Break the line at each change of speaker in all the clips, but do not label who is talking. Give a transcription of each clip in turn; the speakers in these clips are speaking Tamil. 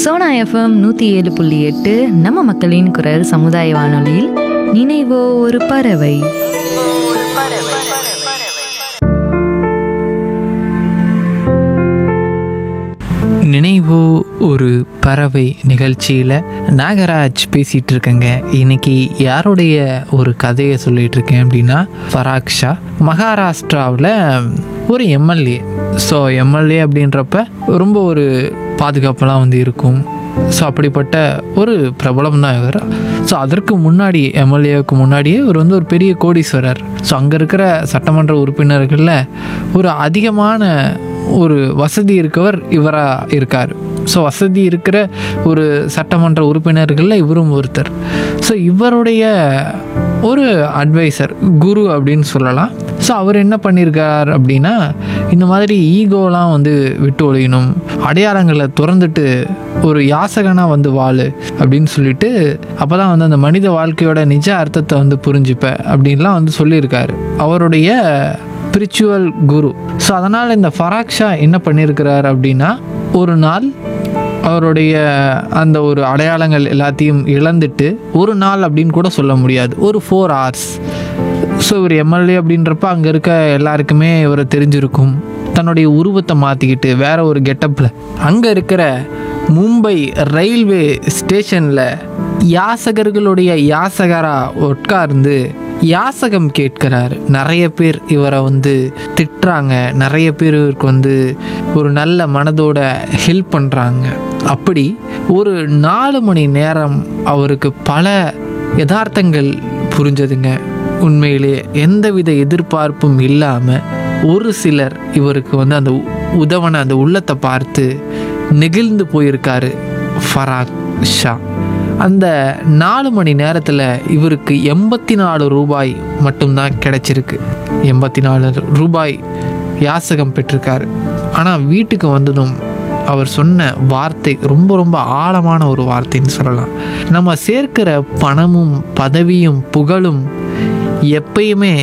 சோனா எஃப்எம் நூற்றி ஏழு புள்ளி எட்டு நம்ம மக்களின் குரல் சமுதாய வானொலியில் நினைவோ ஒரு பறவை
நினைவு ஒரு பறவை நிகழ்ச்சியில் நாகராஜ் பேசிகிட்டு இருக்கேங்க இன்னைக்கு யாருடைய ஒரு கதையை சொல்லிட்டு இருக்கேன் அப்படின்னா ஃபராக் ஷா மகாராஷ்டிராவில் ஒரு எம்எல்ஏ ஸோ எம்எல்ஏ அப்படின்றப்ப ரொம்ப ஒரு பாதுகாப்பெல்லாம் வந்து இருக்கும் ஸோ அப்படிப்பட்ட ஒரு பிரபலம் தான் இவர் ஸோ அதற்கு முன்னாடி எம்எல்ஏவுக்கு முன்னாடியே இவர் வந்து ஒரு பெரிய கோடீஸ்வரர் ஸோ அங்கே இருக்கிற சட்டமன்ற உறுப்பினர்களில் ஒரு அதிகமான ஒரு வசதி இருக்கவர் இவராக இருக்கார் ஸோ வசதி இருக்கிற ஒரு சட்டமன்ற உறுப்பினர்களில் இவரும் ஒருத்தர் ஸோ இவருடைய ஒரு அட்வைசர் குரு அப்படின்னு சொல்லலாம் ஸோ அவர் என்ன பண்ணியிருக்கார் அப்படின்னா இந்த மாதிரி ஈகோலாம் வந்து விட்டு ஒழியணும் அடையாளங்களை திறந்துட்டு ஒரு யாசகனாக வந்து வாழு அப்படின்னு சொல்லிட்டு அப்போ தான் வந்து அந்த மனித வாழ்க்கையோட நிஜ அர்த்தத்தை வந்து புரிஞ்சுப்ப அப்படின்லாம் வந்து சொல்லியிருக்காரு அவருடைய ஸ்பிரிச்சுவல் குரு ஸோ அதனால் இந்த ஃபராக் ஷா என்ன பண்ணியிருக்கிறார் அப்படின்னா ஒரு நாள் அவருடைய அந்த ஒரு அடையாளங்கள் எல்லாத்தையும் இழந்துட்டு ஒரு நாள் அப்படின்னு கூட சொல்ல முடியாது ஒரு ஃபோர் ஹவர்ஸ் ஸோ இவர் எம்எல்ஏ அப்படின்றப்ப அங்கே இருக்க எல்லாருக்குமே இவரை தெரிஞ்சிருக்கும் தன்னுடைய உருவத்தை மாற்றிக்கிட்டு வேற ஒரு கெட்டப்பில் அங்கே இருக்கிற மும்பை ரயில்வே ஸ்டேஷனில் யாசகர்களுடைய யாசகரா உட்கார்ந்து யாசகம் கேட்கிறார் நிறைய பேர் இவரை வந்து திட்டுறாங்க நிறைய பேர் இவருக்கு வந்து ஒரு நல்ல மனதோட ஹெல்ப் பண்ணுறாங்க அப்படி ஒரு நாலு மணி நேரம் அவருக்கு பல யதார்த்தங்கள் புரிஞ்சதுங்க உண்மையிலே எந்தவித எதிர்பார்ப்பும் இல்லாமல் ஒரு சிலர் இவருக்கு வந்து அந்த உ- உதவன அந்த உள்ளத்தை பார்த்து நெகிழ்ந்து போயிருக்காரு ஃபராக் ஷா அந்த நாலு மணி நேரத்தில் இவருக்கு எண்பத்தி நாலு ரூபாய் மட்டும்தான் கிடைச்சிருக்கு எண்பத்தி நாலு ரூபாய் யாசகம் பெற்றிருக்காரு ஆனால் வீட்டுக்கு வந்ததும் அவர் சொன்ன வார்த்தை ரொம்ப ரொம்ப ஆழமான ஒரு வார்த்தைன்னு சொல்லலாம் நம்ம சேர்க்கிற பணமும் பதவியும் புகழும் எப்பயுமே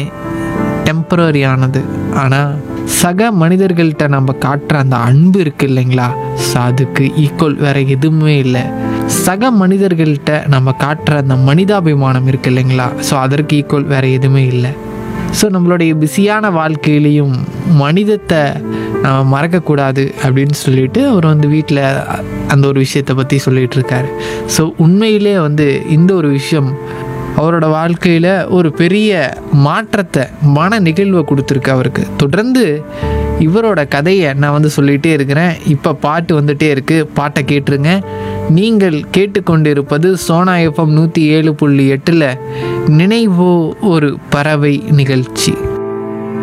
டெம்பரரியானது ஆனால் சக மனிதர்கள்ட்ட நம்ம காட்டுற அந்த அன்பு இருக்கு இல்லைங்களா ஸோ அதுக்கு ஈக்குவல் வேற எதுவுமே இல்லை சக மனிதர்கள்ட்ட நம்ம காட்டுற அந்த மனிதாபிமானம் இருக்கு இல்லைங்களா ஸோ அதற்கு ஈக்குவல் வேற எதுவுமே இல்லை ஸோ நம்மளுடைய பிஸியான வாழ்க்கையிலையும் மனிதத்தை நம்ம மறக்கக்கூடாது அப்படின்னு சொல்லிட்டு அவர் வந்து வீட்டில் அந்த ஒரு விஷயத்தை பற்றி சொல்லிட்டு இருக்காரு ஸோ உண்மையிலே வந்து இந்த ஒரு விஷயம் அவரோட வாழ்க்கையில் ஒரு பெரிய மாற்றத்தை மன நிகழ்வை கொடுத்துருக்கு அவருக்கு தொடர்ந்து இவரோட கதையை நான் வந்து சொல்லிகிட்டே இருக்கிறேன் இப்போ பாட்டு வந்துட்டே இருக்குது பாட்டை கேட்டுருங்க நீங்கள் கேட்டுக்கொண்டிருப்பது சோனா எஃப்எம் நூற்றி ஏழு புள்ளி எட்டில் நினைவோ ஒரு பறவை நிகழ்ச்சி